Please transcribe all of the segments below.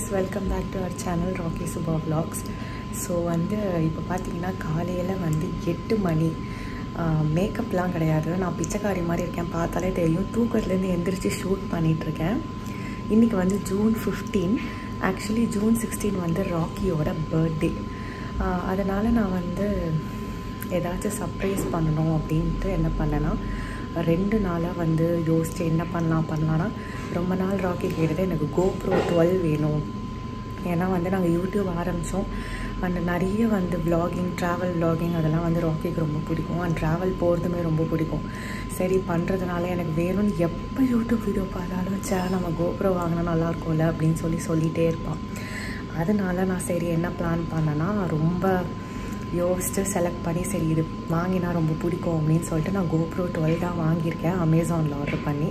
welcome back to our channel Rocky Subha vlogs so வந்து இப்போ பார்த்தீங்கன்னா காலையில் வந்து எட்டு மணி மேக்கப்லாம் கிடையாது நான் பிச்சைக்காரி மாதிரி இருக்கேன் பார்த்தாலே தெரியும் தூக்கத்துலேருந்து எந்திரிச்சு ஷூட் பண்ணிகிட்ருக்கேன் இன்றைக்கி வந்து June fifteen actually June sixteen வந்து ராக்கியோட பர்த்டே அதனால் நான் வந்து ஏதாச்சும் சர்ப்ரைஸ் பண்ணணும் அப்படின்ட்டு என்ன பண்ணேன்னா ரெண்டு நாளாக வந்து யோசிச்சு என்ன பண்ணலாம் பண்ணலான்னா ரொம்ப நாள் ராக்கி கேட்டது எனக்கு கோப்ரோ டுவெல் வேணும் ஏன்னா வந்து நாங்கள் யூடியூப் ஆரம்பித்தோம் அண்ட் நிறைய வந்து vlogging ட்ராவல் vlogging அதெல்லாம் வந்து ராக்கிக்கு ரொம்ப பிடிக்கும் அண்ட் ட்ராவல் போகிறதுமே ரொம்ப பிடிக்கும் சரி பண்ணுறதுனால எனக்கு வேணும்னு எப்போ யூடியூப் வீடியோ பார்த்தாலும் சே நம்ம கோப்ரோ வாங்கினா நல்லாயிருக்கும்ல அப்படின்னு சொல்லி சொல்லிகிட்டே இருப்பான் அதனால நான் சரி என்ன பிளான் பண்ணேன்னா ரொம்ப யோசிச்சு செலக்ட் பண்ணி சரி இது வாங்கினா ரொம்ப பிடிக்கும் அப்படின்னு சொல்லிட்டு நான் கோப்ரோ டுவெல் தான் வாங்கியிருக்கேன் அமேசானில் ஆர்டர் பண்ணி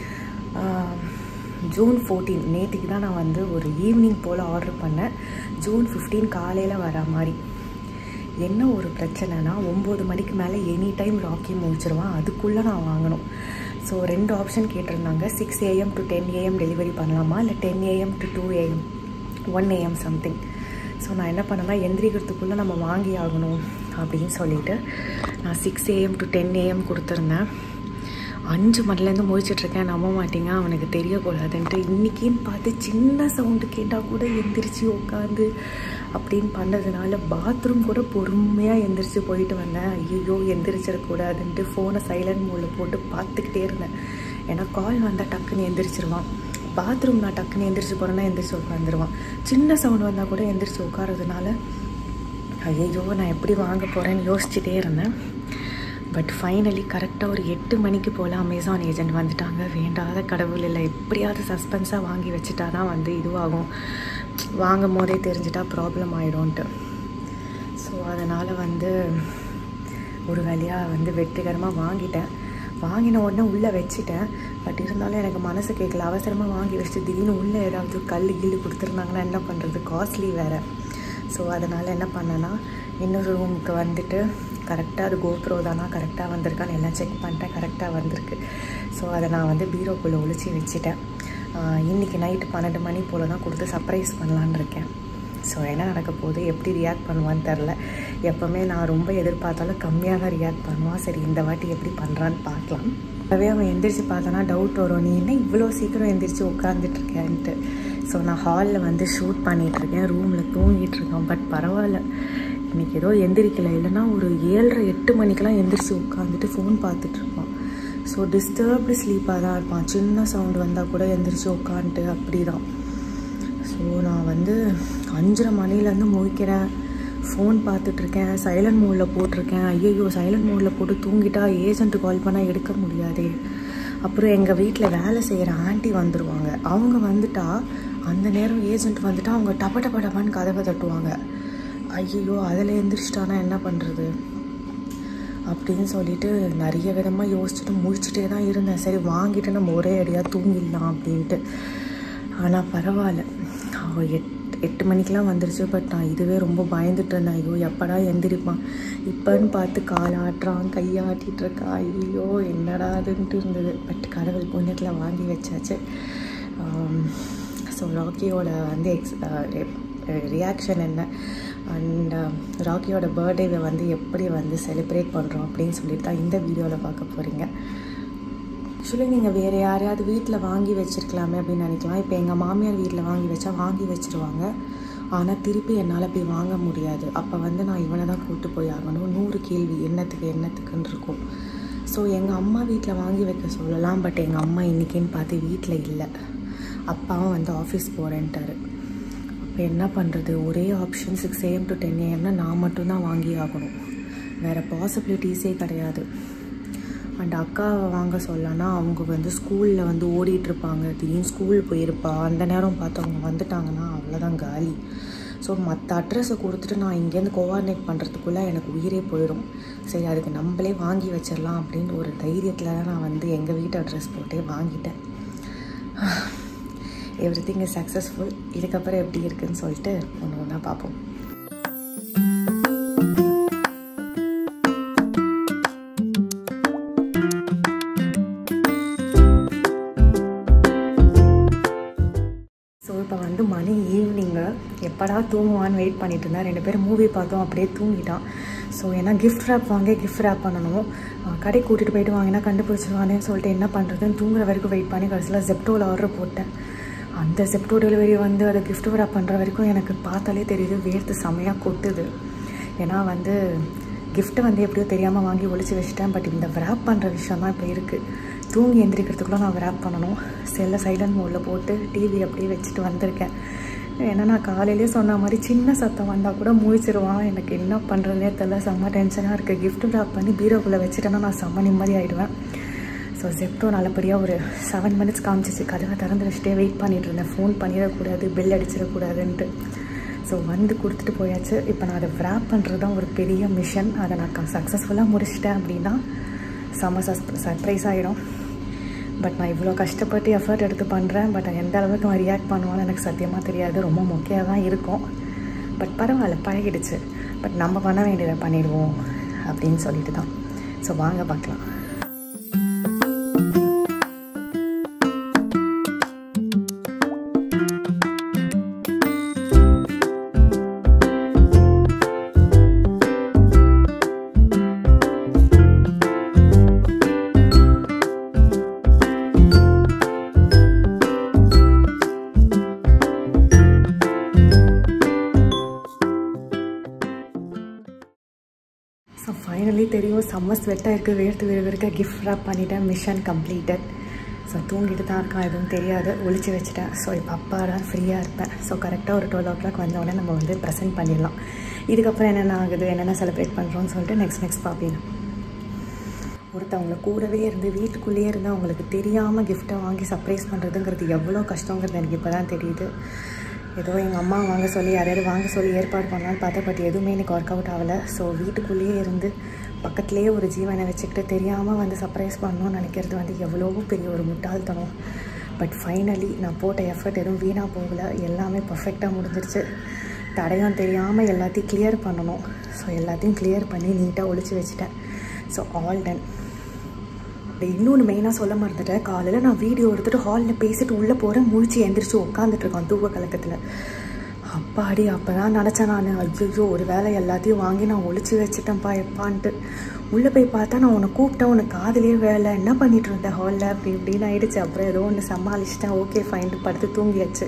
ஜூன் ஃபோர்டீன் நேற்றுக்கு தான் நான் வந்து ஒரு ஈவினிங் போல் ஆர்டர் பண்ணேன் ஜூன் ஃபிஃப்டீன் காலையில் வர மாதிரி என்ன ஒரு பிரச்சனைனா ஒம்பது மணிக்கு மேலே எனி டைம் ராக்கி முடிச்சிருவான் அதுக்குள்ளே நான் வாங்கணும் ஸோ ரெண்டு ஆப்ஷன் கேட்டிருந்தாங்க six AM to ten AM delivery பண்ணலாமா இல்லை ten AM to two AM one AM something so நான் என்ன பண்ணேன்னா எந்திரிக்கிறதுக்குள்ளே நம்ம வாங்கி ஆகணும் அப்படின்னு சொல்லிட்டு நான் six AM to ten AM கொடுத்துருந்தேன் அஞ்சு மணிலேருந்து முழிச்சிட்ருக்கேன் நம்ப மாட்டீங்க அவனுக்கு தெரியக்கூடாதுன்ட்டு இன்றைக்கின்னு பார்த்து சின்ன சவுண்டு கேட்டால் கூட எந்திரிச்சு உட்காந்து அப்படின்னு பண்ணதுனால பாத்ரூம் கூட பொறுமையாக எந்திரிச்சு போயிட்டு வந்தேன் ஐயோ எந்திரிச்சிடக்கூடாதுன்ட்டு ஃபோனை சைலண்ட் மோடில் போட்டு பார்த்துக்கிட்டே இருந்தேன் ஏன்னா கால் வந்தால் டக்குன்னு எந்திரிச்சிருவான் பாத்ரூம் நான் டக்குன்னு எந்திரிச்சு போகிறேன்னா எந்திரிச்சு உட்காந்துருவான் சின்ன சவுண்ட் வந்தால் கூட எந்திரிச்சு உட்காரதுனால ஐயோ நான் எப்படி வாங்க போகிறேன்னு யோசிச்சுட்டே இருந்தேன் பட் ஃபைனலி கரெக்டாக ஒரு எட்டு மணிக்கு போல் அமேசான் ஏஜென்ட் வந்துட்டாங்க வேண்டாத கடவுள் இல்லை எப்படியாவது சஸ்பென்ஸாக வாங்கி வச்சுட்டா தான் வந்து இதுவாகும் வாங்கும் போதே தெரிஞ்சிட்டா ப்ராப்ளம் ஆகிடும்ன்ட்டு ஸோ அதனால் வந்து ஒரு வழியாக வந்து வெற்றிகரமாக வாங்கிட்டேன் வாங்கின உடனே உள்ளே வச்சுட்டேன் பட் இருந்தாலும் எனக்கு மனசு கேட்கல அவசரமாக வாங்கி வச்சுட்டு திடீர்னு உள்ளே ஏதாவது கல் கில்லு கொடுத்துருந்தாங்கன்னா என்ன பண்ணுறது காஸ்ட்லி வேறு ஸோ அதனால் என்ன பண்ணேன்னா இன்னொரு ரூமுக்கு வந்துட்டு கரெக்டாக அது கோப்ரோ தானா கரெக்டாக வந்திருக்கான்னு எல்லாம் செக் பண்ணிட்டேன் கரெக்டாக வந்திருக்கு ஸோ அதை நான் வந்து பீரோக்குள்ளே ஒழிச்சு வச்சுட்டேன் இன்றைக்கி நைட்டு பன்னெண்டு மணி போல் தான் கொடுத்து சர்ப்ரைஸ் பண்ணலான் இருக்கேன் ஸோ என்ன நடக்க போகுது எப்படி ரியாக்ட் பண்ணுவான்னு தெரில எப்போவுமே நான் ரொம்ப எதிர்பார்த்தாலும் கம்மியாக தான் ரியாக்ட் பண்ணுவான் சரி இந்த வாட்டி எப்படி பண்ணுறான்னு பார்க்கலாம் அப்போவே அவன் எந்திரிச்சு பார்த்தோன்னா டவுட் வரும் நீ என்ன இவ்வளோ சீக்கிரம் எந்திரிச்சு உட்காந்துட்ருக்கேன்ட்டு ஸோ நான் ஹாலில் வந்து ஷூட் பண்ணிகிட்ருக்கேன் ரூமில் தூங்கிட்டுருக்கேன் பட் பரவாயில்ல இன்றைக்கி ஏதோ எந்திரிக்கல இல்லைன்னா ஒரு ஏழரை எட்டு மணிக்கெலாம் எந்திரிச்சு உட்காந்துட்டு ஃபோன் பார்த்துட்ருப்பான் ஸோ டிஸ்டர்ப்டு ஸ்லீப்பாக தான் இருப்பான் சின்ன சவுண்டு வந்தால் கூட எந்திரிச்சு உட்காந்துட்டு அப்படி தான் ஸோ நான் வந்து அஞ்சரை மணிலேருந்து முழிக்கிறேன் ஃபோன் பார்த்துட்ருக்கேன் சைலண்ட் மோடில் போட்டிருக்கேன் ஐயோ சைலண்ட் மோடில் போட்டு தூங்கிட்டா ஏஜென்ட்டு கால் பண்ணால் எடுக்க முடியாதே அப்புறம் எங்கள் வீட்டில் வேலை செய்கிற ஆண்டி வந்துடுவாங்க அவங்க வந்துட்டா அந்த நேரம் ஏஜென்ட் வந்துட்டா அவங்க டப டப டபான்னு கதவை தட்டுவாங்க ஐயோ அதில் எந்திரிச்சிட்டானா என்ன பண்ணுறது அப்படின்னு சொல்லிட்டு நிறைய விதமாக யோசிச்சுட்டு முடிச்சுட்டே தான் இருந்தேன் சரி வாங்கிட்டு நம்ம ஒரே அடியாக தூங்கிடலாம் அப்படின்ட்டு ஆனால் பரவாயில்ல அவள் எட் எட்டு மணிக்கெலாம் வந்துருச்சு பட் நான் இதுவே ரொம்ப பயந்துட்டு இருந்தேன் ஐயோ எப்படா எந்திரிப்பான் இப்போன்னு பார்த்து காலாட்டுறான் கையாட்டிகிட்டு இருக்கா ஐயோ என்னடா அதுன்ட்டு இருந்தது பட் கடவுள் புண்ணியத்தில் வாங்கி வச்சாச்சு ஸோ ராக்கியோட வந்து எக்ஸ் ரியாக்ஷன் என்ன அண்ட் ராக்கியோட பர்த்டேவை வந்து எப்படி வந்து செலிப்ரேட் பண்ணுறோம் அப்படின்னு சொல்லிட்டு தான் இந்த வீடியோவில் பார்க்க போகிறீங்க ஆக்சுவலி நீங்கள் வேறு யாரையாவது வீட்டில் வாங்கி வச்சுருக்கலாமே அப்படின்னு நினைக்கலாம் இப்போ எங்கள் மாமியார் வீட்டில் வாங்கி வச்சா வாங்கி வச்சுருவாங்க ஆனால் திருப்பி என்னால் போய் வாங்க முடியாது அப்போ வந்து நான் இவனை தான் கூட்டு போய் ஆகணும் நூறு கேள்வி என்னத்துக்கு என்னத்துக்குன்னு இருக்கும் ஸோ எங்கள் அம்மா வீட்டில் வாங்கி வைக்க சொல்லலாம் பட் எங்கள் அம்மா இன்றைக்கின்னு பார்த்து வீட்டில் இல்லை அப்பாவும் வந்து ஆஃபீஸ் போகிறேன்ட்டாரு அப்போ என்ன பண்ணுறது ஒரே option six AM to ten ஏஎம்னா நான் மட்டும்தான் வாங்கி ஆகணும் வேறு பாசிபிலிட்டிஸே கிடையாது அண்ட் அக்காவை வாங்க சொல்லனா அவங்க வந்து ஸ்கூலில் வந்து ஓடிட்டுருப்பாங்க திடீர்னு ஸ்கூல் போயிருப்பா அந்த நேரம் பார்த்து அவங்க வந்துட்டாங்கன்னா அவ்வளோதான் காலி ஸோ மற்ற அட்ரஸை கொடுத்துட்டு நான் இங்கேருந்து கோஆர்டினேட் பண்ணுறதுக்குள்ளே எனக்கு உயிரே போயிடும் சரி அதுக்கு நம்மளே வாங்கி வச்சிடலாம் அப்படின்னு ஒரு தைரியத்தில் தான் நான் வந்து எங்கள் வீட்டு அட்ரஸ் போட்டே வாங்கிட்டேன் எவ்ரி திங் இஸ் சக்ஸஸ்ஃபுல் இதுக்கப்புறம் எப்படி இருக்குன்னு சொல்லிட்டு ஒன்று ஒன்றா பார்ப்போம் ஸோ இப்போ வந்து மணி ஈவினிங்கு எப்படா தூங்குவான்னு வெயிட் பண்ணிட்டு இருந்தேன் ரெண்டு பேரும் மூவி பார்த்தோம் அப்படியே தூங்கிட்டான் ஸோ ஏன்னா கிஃப்ட் ரேப் வாங்கி கிஃப்ட் ரேப் பண்ணணும் அஹ் கடைக்கு கூட்டிகிட்டு போயிட்டு வாங்கினா கண்டுபிடிச்சிருவானேன்னு சொல்லிட்டு என்ன பண்ணுறதுன்னு தூங்குற வரைக்கும் வெயிட் பண்ணி கடைசியில் ஜெப்டோவில் ஆர்டர் போட்டேன் அந்த ஜெப்டோ டெலிவரி வந்து அதை கிஃப்ட் ரேப் பண்ணுற வரைக்கும் எனக்கு பார்த்தாலே தெரியுது வேர்த்து செமையாக கொட்டுது ஏன்னா வந்து கிஃப்ட்டை வந்து எப்படியோ தெரியாமல் வாங்கி ஒளிச்சு வச்சுட்டேன் பட் இந்த wrap பண்ணுற விஷயம் தான் இப்போ இருக்குது தூங்கி எந்திரிக்கிறதுக்குள்ள நான் wrap பண்ணணும் செல்லை சைலண்ட் மோடில் போட்டு டிவி அப்படியே வச்சுட்டு வந்திருக்கேன் ஏன்னா நான் காலையிலேயே சொன்ன மாதிரி சின்ன சத்தம் வந்தால் கூட முழிச்சிருவான் எனக்கு என்ன பண்ணுறதுனே தெரில செம்ம டென்ஷனாக இருக்குது gift wrap பண்ணி பீரோக்குள்ளே வச்சுட்டேன்னா நான் செம்ம நிம்மதி ஆகிடுவேன் ஸோ ஜெப்டோ நல்லபடியாக ஒரு செவன் மினிட்ஸ் காமிச்சிச்சு கதவை திறந்து வச்சுட்டே வெயிட் பண்ணிட்டு இருந்தேன் ஃபோன் பண்ணிடக்கூடாது பில் அடிச்சிடக்கூடாதுன்ட்டு ஸோ வந்து கொடுத்துட்டு போயாச்சு இப்போ நான் அதை wrap பண்ணுறது தான் ஒரு பெரிய மிஷன் அதை நான் சக்ஸஸ்ஃபுல்லாக முடிச்சிட்டேன் அப்படின்னா செம்ம சஸ் சர்ப்ரைஸ் ஆகிடும் பட் நான் இவ்வளோ கஷ்டப்பட்டு எஃபர்ட் எடுத்து பண்ணுறேன் பட் எந்த அளவுக்கு அவன் ரியாக்ட் பண்ணுவான்னு எனக்கு சத்தியமாக தெரியாது ரொம்ப மொக்கையாக தான் இருக்கும் பட் பரவாயில்ல பழகிடுச்சு பட் நம்ம பண்ண வேண்டியதை பண்ணிடுவோம் அப்படின்னு சொல்லிட்டு தான் ஸோ வாங்க பார்க்கலாம் ஸோ ஃபைனலி தெரியும் செம்ம ஸ்வெட்டாக இருக்குது வேர்த்து விறுவிறுக்க கிஃப்ட் ரேப் பண்ணிட்டேன் மிஷன் கம்ப்ளீட்டட் ஸோ தூங்கிட்டு தான் இருக்கான் எதுவும் தெரியாது ஒளிச்சு வச்சுட்டேன் ஸோ இப்போ அப்பாடா ஃப்ரீயாக இருப்பேன் ஸோ கரெக்டாக ஒரு டுவெல் ஓ கிளாக் வந்தோடனே நம்ம வந்து ப்ரெசென்ட் பண்ணிடலாம் இதுக்கப்புறம் என்னென்ன ஆகுது என்னென்ன செலிப்ரேட் பண்ணுறோம்னு சொல்லிட்டு நெக்ஸ்ட் நெக்ஸ்ட் பார்ப்பீங்க ஒருத்தவங்கள கூடவே இருந்து வீட்டுக்குள்ளேயே இருந்து அவங்களுக்கு தெரியாமல் கிஃப்ட்டை வாங்கி சர்ப்ரைஸ் பண்ணுறதுங்கிறது எவ்வளோ கஷ்டங்கிறது எனக்கு இப்போ தான் தெரியுது ஏதோ எங்கள் அம்மா வாங்க சொல்லி யாரையாவது வாங்க சொல்லி ஏற்பாடு பண்ணலான்னு பார்த்தா பட் எதுவுமே எனக்கு ஒர்க் அவுட் ஆகலை ஸோ வீட்டுக்குள்ளேயே இருந்து பக்கத்துலேயே ஒரு ஜீவனை வச்சுக்கிட்டு தெரியாமல் வந்து சர்ப்ரைஸ் பண்ணணும்னு நினைக்கிறது வந்து எவ்வளோ பெரிய ஒரு முட்டாள்தனம் பட் ஃபைனலி நான் போட்ட எஃபர்ட் எதுவும் வீணாக போகல எல்லாமே பர்ஃபெக்டாக முடிஞ்சிருச்சு தடையும் தெரியாமல் எல்லாத்தையும் கிளியர் பண்ணணும் ஸோ எல்லாத்தையும் கிளியர் பண்ணி நீட்டாக ஒழிச்சு வச்சுட்டேன் ஸோ ஆல் டன் அப்படி இன்னொன்று மெயினாக சொல்ல மறந்துட்டேன் காலையில் நான் வீடியோ எடுத்துகிட்டு ஹாலில் பேசிட்டு உள்ளே போகிறேன் முழிச்சு எந்திரிச்சு உட்காந்துட்ருக்கான் தூக்க கலக்கத்தில் அப்பாடி அப்போ தான் நினச்சேன் நான் ஐயோ ஒரு வேலை எல்லாத்தையும் வாங்கி நான் ஒழிச்சு வச்சுட்டேன்ப்பா எப்பான்ட்டு உள்ளே போய் பார்த்தா நான் உன்னை கூப்பிட்டேன் உனக்கு காதலே வேலை என்ன பண்ணிட்டு இருந்தேன் ஹாலில் அப்படி இப்படின்னு ஆயிடுச்சு அப்புறம் ஏதோ ஒன்று சமாளிச்சிட்டேன் ஓகே ஃபைன் படுத்து தூங்கியாச்சு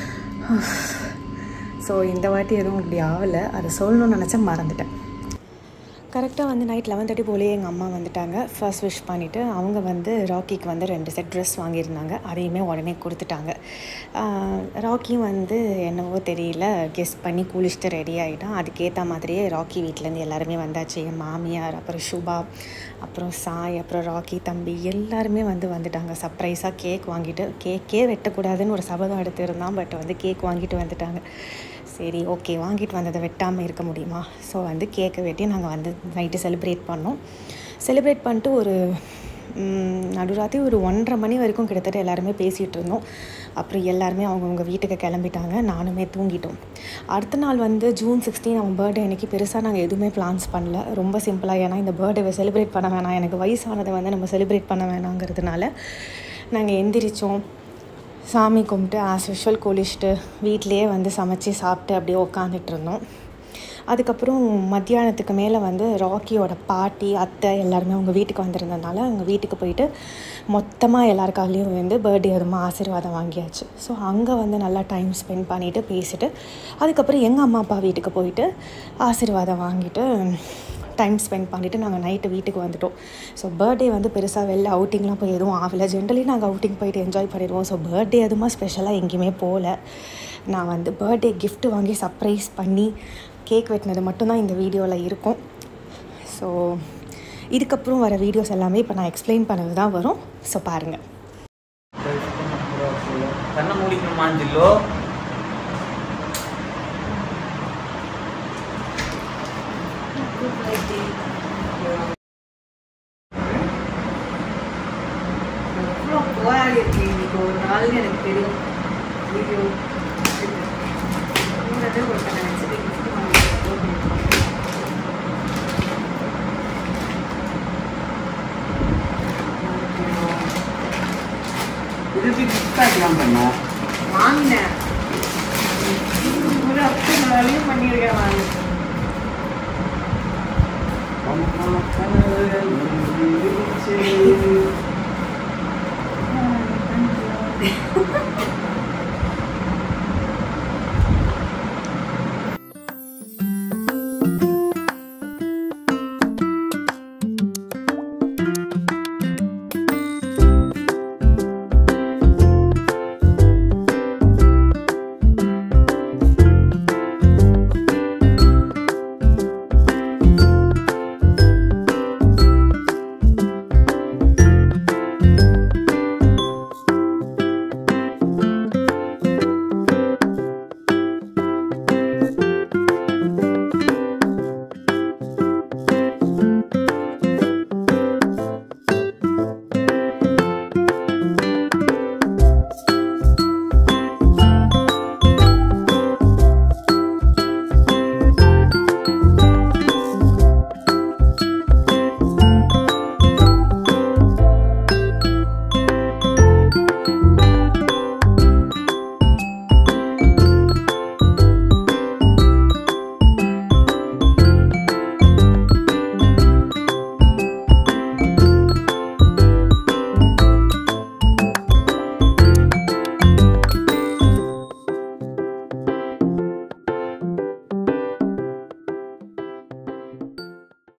ஸோ இந்த வாட்டி எதுவும் இப்படி ஆகலை அதை சொல்லணும்னு நினச்சேன் மறந்துட்டேன் கரெக்டாக வந்து நைட் லெவன் தேர்ட்டி போலே எங்கள் அம்மா வந்துட்டாங்க ஃபர்ஸ்ட் விஷ் பண்ணிவிட்டு அவங்க வந்து ராக்கிக்கு வந்து ரெண்டு செட் ட்ரெஸ் வாங்கியிருந்தாங்க அதையுமே உடனே கொடுத்துட்டாங்க ஆஹ் ராக்கியும் வந்து என்னவோ தெரியல கெஸ் பண்ணி குளிச்சுட்டு ரெடி ஆகிட்டான் அதுக்கேற்ற மாதிரியே ராக்கி வீட்டிலேருந்து எல்லாருமே வந்தாச்சு என் மாமியார் அப்புறம் சுபா அப்புறம் சாய் அப்புறம் ராக்கி தம்பி எல்லாருமே வந்து வந்துட்டாங்க சர்ப்ரைஸாக கேக் வாங்கிட்டு கேக்கே வெட்டக்கூடாதுன்னு ஒரு சபதம் எடுத்திருந்தான் பட் வந்து கேக் வாங்கிட்டு வந்துட்டாங்க சரி ஓகே வாங்கிட்டு வந்ததை வெட்டாமல் இருக்க முடியுமா ஸோ வந்து கேக்கை வெட்டி நாங்கள் வந்து நைட்டு செலிப்ரேட் பண்ணோம் செலிப்ரேட் பண்ணிட்டு ஒரு ம், நடுராத்திரி ஒரு ஒன்றரை மணி வரைக்கும் கிட்டத்தட்ட எல்லாருமே பேசிகிட்டு இருந்தோம் அப்புறம் எல்லாருமே அவங்கவுங்க வீட்டுக்கு கிளம்பிட்டாங்க நானுமே தூங்கிட்டோம் அடுத்த நாள் வந்து ஜூன் சிக்ஸ்டீன் அவன் பர்த்டே அன்றைக்கி பெருசாக நாங்கள் எதுவுமே பிளான்ஸ் பண்ணல ரொம்ப சிம்பிளாக ஏன்னா இந்த பர்த்டேவை செலிப்ரேட் பண்ண வேணாம் எனக்கு வயசானதை வந்து நம்ம செலிப்ரேட் பண்ண வேணாங்கிறதுனால நாங்கள் எந்திரிச்சோம் சாமி கும்பிட்டு ஆஸ் யூஷுவல் குளிச்சுட்டு வீட்டிலேயே வந்து சமைச்சு சாப்பிட்டு அப்படியே உக்காந்துட்டு இருந்தோம் அதுக்கப்புறம் மத்தியானத்துக்கு மேலே வந்து ராக்கியோட பாட்டி அத்தை எல்லாருமே அவங்க வீட்டுக்கு வந்திருந்ததுனால அவங்க வீட்டுக்கு போயிட்டு மொத்தமாக எல்லாருக்காலையும் வந்து பர்த்டே அதுமா ஆசீர்வாதம் வாங்கியாச்சு ஸோ அங்கே வந்து நல்லா டைம் ஸ்பெண்ட் பண்ணிவிட்டு பேசிட்டு அதுக்கப்புறம் எங்கள் அம்மா அப்பா வீட்டுக்கு போயிட்டு ஆசீர்வாதம் வாங்கிட்டு டைம் ஸ்பெண்ட் பண்ணிவிட்டு நாங்கள் நைட்டு வீட்டுக்கு வந்துட்டோம் ஸோ பர்த்டே வந்து பெருசாக வெளில அவுட்டிங்லாம் போய் எதுவும் ஆகலை ஜென்ரலி நாங்கள் அவுட்டிங் போயிட்டு என்ஜாய் பண்ணிடுவோம் ஸோ பர்த்டே எதுவுமா ஸ்பெஷலாக எங்கேயுமே போகல நான் வந்து பர்த்டே gift வாங்கி சர்ப்ரைஸ் பண்ணி கேக் வெட்டினது மட்டும்தான் இந்த வீடியோவில் இருக்கும் ஸோ இதுக்கப்புறம் வர வீடியோஸ் எல்லாமே இப்போ நான் எக்ஸ்பிளைன் பண்ணது தான் வரும் ஸோ பாருங்கள் கண்ணை மூடிக்கணுமா ஜில்லோ போராடி இருக்கேன் இன்னைக்கு ஒரு நாள்னு எனக்கு தெரியும் வீடியோ ஒருத்தனை வச்சுட்டு gift வாங்கிட்டு இதுக்கு கிஃப்ட் பேக்லாம் பண்ண